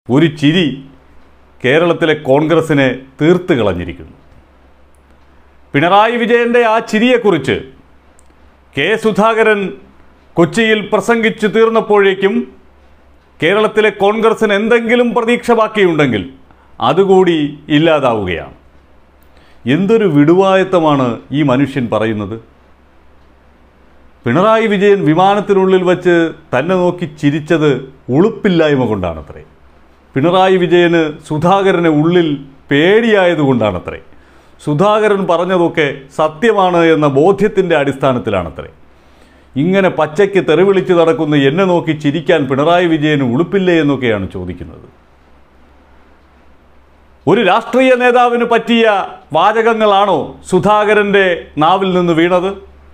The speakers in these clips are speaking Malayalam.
ഒരു ചിരി കേരളത്തിലെ കോൺഗ്രസിനെ തീർത്ത് കളഞ്ഞിരിക്കുന്നു പിണറായി വിജയൻ്റെ ആ ചിരിയെക്കുറിച്ച് കെ സുധാകരൻ കൊച്ചിയിൽ പ്രസംഗിച്ചു തീർന്നപ്പോഴേക്കും കേരളത്തിലെ കോൺഗ്രസിന് എന്തെങ്കിലും പ്രതീക്ഷ ബാക്കിയുണ്ടെങ്കിൽ അതുകൂടി ഇല്ലാതാവുകയാണ് എന്തൊരു വിടുവായത്തമാണ് ഈ മനുഷ്യൻ പറയുന്നത് പിണറായി വിജയൻ വിമാനത്തിനുള്ളിൽ വച്ച് തന്നെ നോക്കി ചിരിച്ചത് ഉളുപ്പില്ലായ്മ കൊണ്ടാണത്രേ പിണറായി വിജയന് സുധാകരനെ ഉള്ളിൽ പേടിയായതുകൊണ്ടാണത്രേ സുധാകരൻ പറഞ്ഞതൊക്കെ സത്യമാണ് എന്ന ബോധ്യത്തിൻ്റെ അടിസ്ഥാനത്തിലാണത്രേ ഇങ്ങനെ പച്ചയ്ക്ക് തെറിവിളിച്ച് നടക്കുന്ന എന്നെ നോക്കി ചിരിക്കാൻ പിണറായി വിജയന് ഉളുപ്പില്ലേ എന്നൊക്കെയാണ് ചോദിക്കുന്നത് ഒരു രാഷ്ട്രീയ നേതാവിന് പറ്റിയ വാചകങ്ങളാണോ സുധാകരൻ്റെ നാവിൽ നിന്ന് വീണത്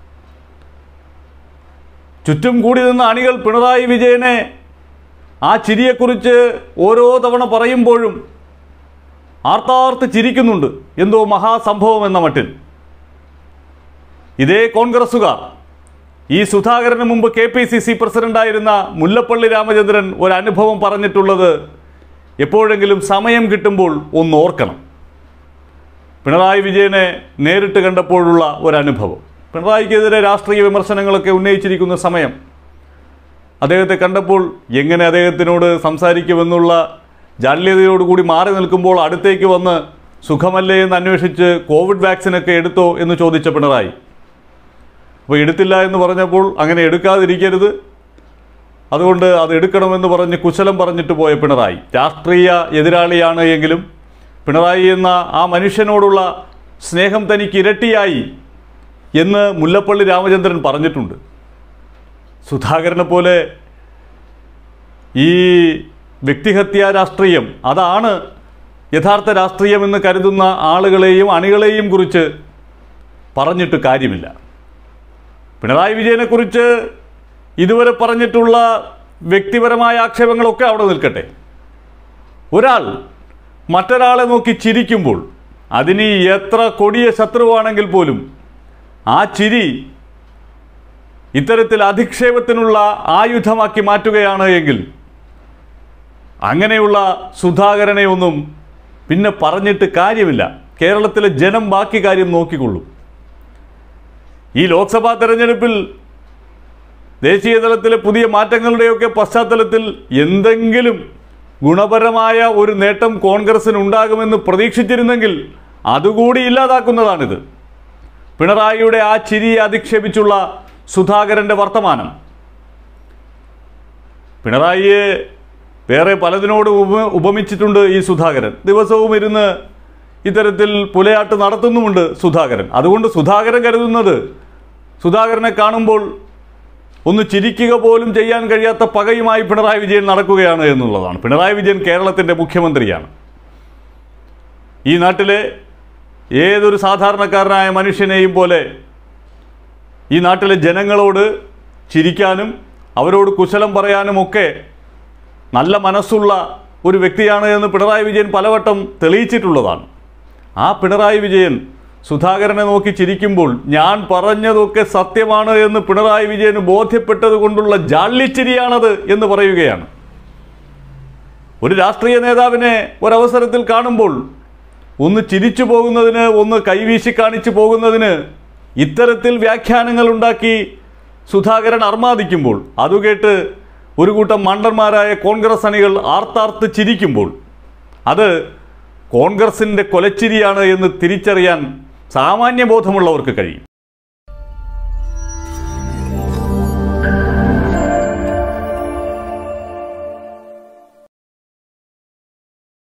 ചുറ്റും കൂടി നിന്ന അണികൾ പിണറായി വിജയനെ ആ ചിരിയെക്കുറിച്ച് ഓരോ തവണ പറയുമ്പോഴും ആർത്താർത്ത് ചിരിക്കുന്നുണ്ട് എന്തോ മഹാസംഭവം എന്ന മട്ടിൽ ഇതേ കോൺഗ്രസ്സുകാർ ഈ സുധാകരന് മുമ്പ് കെ പി സി സി പ്രസിഡന്റായിരുന്ന മുല്ലപ്പള്ളി രാമചന്ദ്രൻ ഒരു അനുഭവം പറഞ്ഞിട്ടുള്ളത് എപ്പോഴെങ്കിലും സമയം കിട്ടുമ്പോൾ ഒന്ന് ഓർക്കണം പിണറായി വിജയനെ നേരിട്ട് കണ്ടപ്പോഴുള്ള ഒരനുഭവം പിണറായിക്കെതിരെ രാഷ്ട്രീയ വിമർശനങ്ങളൊക്കെ ഉന്നയിച്ചിരിക്കുന്ന സമയം അദ്ദേഹത്തെ കണ്ടപ്പോൾ എങ്ങനെ അദ്ദേഹത്തിനോട് സംസാരിക്കുമെന്നുള്ള ജാള്യതയോടുകൂടി മാറി നിൽക്കുമ്പോൾ അടുത്തേക്ക് വന്ന് സുഖമല്ലേ എന്ന് അന്വേഷിച്ച് കോവിഡ് വാക്സിനൊക്കെ എടുത്തോ എന്ന് ചോദിച്ച പിണറായി അപ്പോൾ എടുത്തില്ല എന്ന് പറഞ്ഞപ്പോൾ അങ്ങനെ എടുക്കാതിരിക്കരുത് അതുകൊണ്ട് അത് എടുക്കണമെന്ന് പറഞ്ഞ് കുശലം പറഞ്ഞിട്ട് പോയ പിണറായി രാഷ്ട്രീയ എതിരാളിയാണ് എങ്കിലും പിണറായി എന്ന ആ മനുഷ്യനോടുള്ള സ്നേഹം തനിക്ക് ഇരട്ടിയായി എന്ന് മുല്ലപ്പള്ളി രാമചന്ദ്രൻ പറഞ്ഞിട്ടുണ്ട് സുധാകരനെ പോലെ ഈ വ്യക്തിഹത്യാ രാഷ്ട്രീയം അതാണ് യഥാർത്ഥ രാഷ്ട്രീയമെന്ന് കരുതുന്ന ആളുകളെയും അണികളെയും കുറിച്ച് പറഞ്ഞിട്ട് കാര്യമില്ല പിണറായി വിജയനെക്കുറിച്ച് ഇതുവരെ പറഞ്ഞിട്ടുള്ള വ്യക്തിപരമായ ആക്ഷേപങ്ങളൊക്കെ അവിടെ നിൽക്കട്ടെ ഒരാൾ മറ്റൊരാളെ നോക്കി ചിരിക്കുമ്പോൾ അതിന് എത്ര കൊടിയ ശത്രുവാണെങ്കിൽ പോലും ആ ചിരി ഇത്തരത്തിൽ അധിക്ഷേപത്തിനുള്ള ആയുധമാക്കി മാറ്റുകയാണ് എങ്കിൽ അങ്ങനെയുള്ള സുധാകരനെ ഒന്നും പിന്നെ പറഞ്ഞിട്ട് കാര്യമില്ല കേരളത്തിലെ ജനം ബാക്കി കാര്യം നോക്കിക്കൊള്ളും ഈ ലോക്സഭാ തെരഞ്ഞെടുപ്പിൽ ദേശീയ തലത്തിലെ പുതിയ മാറ്റങ്ങളുടെയൊക്കെ പശ്ചാത്തലത്തിൽ എന്തെങ്കിലും ഗുണപരമായ ഒരു നേട്ടം കോൺഗ്രസിന് ഉണ്ടാകുമെന്ന് പ്രതീക്ഷിച്ചിരുന്നെങ്കിൽ അതുകൂടി ഇല്ലാതാക്കുന്നതാണിത് പിണറായിയുടെ ആ ചിരിയെ അധിക്ഷേപിച്ചുള്ള സുധാകരൻ്റെ വർത്തമാനം പിണറായിയെ വേറെ പലതിനോട് ഉപ ഉപമിച്ചിട്ടുണ്ട് ഈ സുധാകരൻ ദിവസവും ഇരുന്ന് ഇത്തരത്തിൽ പുലയാട്ട് നടത്തുന്നുമുണ്ട് സുധാകരൻ അതുകൊണ്ട് സുധാകരൻ കരുതുന്നത് സുധാകരനെ കാണുമ്പോൾ ഒന്ന് ചിരിക്കുക പോലും ചെയ്യാൻ കഴിയാത്ത പകയുമായി പിണറായി വിജയൻ നടക്കുകയാണ് എന്നുള്ളതാണ് പിണറായി വിജയൻ കേരളത്തിൻ്റെ മുഖ്യമന്ത്രിയാണ് ഈ നാട്ടിലെ ഏതൊരു സാധാരണക്കാരനായ മനുഷ്യനെയും പോലെ ഈ നാട്ടിലെ ജനങ്ങളോട് ചിരിക്കാനും അവരോട് കുശലം പറയാനുമൊക്കെ നല്ല മനസ്സുള്ള ഒരു വ്യക്തിയാണ് എന്ന് പിണറായി വിജയൻ പലവട്ടം തെളിയിച്ചിട്ടുള്ളതാണ് ആ പിണറായി വിജയൻ സുധാകരനെ നോക്കി ചിരിക്കുമ്പോൾ ഞാൻ പറഞ്ഞതൊക്കെ സത്യമാണ് എന്ന് പിണറായി വിജയന് ബോധ്യപ്പെട്ടത് കൊണ്ടുള്ള ജാള്യച്ചിരിയാണത് എന്ന് പറയുകയാണ് ഒരു രാഷ്ട്രീയ നേതാവിനെ ഒരവസരത്തിൽ കാണുമ്പോൾ ഒന്ന് ചിരിച്ചു പോകുന്നതിന് ഒന്ന് കൈവീശി കാണിച്ചു പോകുന്നതിന് ഇത്തരത്തിൽ വ്യാഖ്യാനങ്ങൾ ഉണ്ടാക്കി സുധാകരൻ അർമാദിക്കുമ്പോൾ അതുകേട്ട് ഒരു കൂട്ടം മണ്ടന്മാരായ കോൺഗ്രസ് അണികൾ ആർത്താർത്ത് ചിരിക്കുമ്പോൾ അത് കോൺഗ്രസിൻ്റെ കൊലച്ചിരിയാണ് എന്ന് തിരിച്ചറിയാൻ സാമാന്യ ബോധമുള്ളവർക്ക് കഴിയും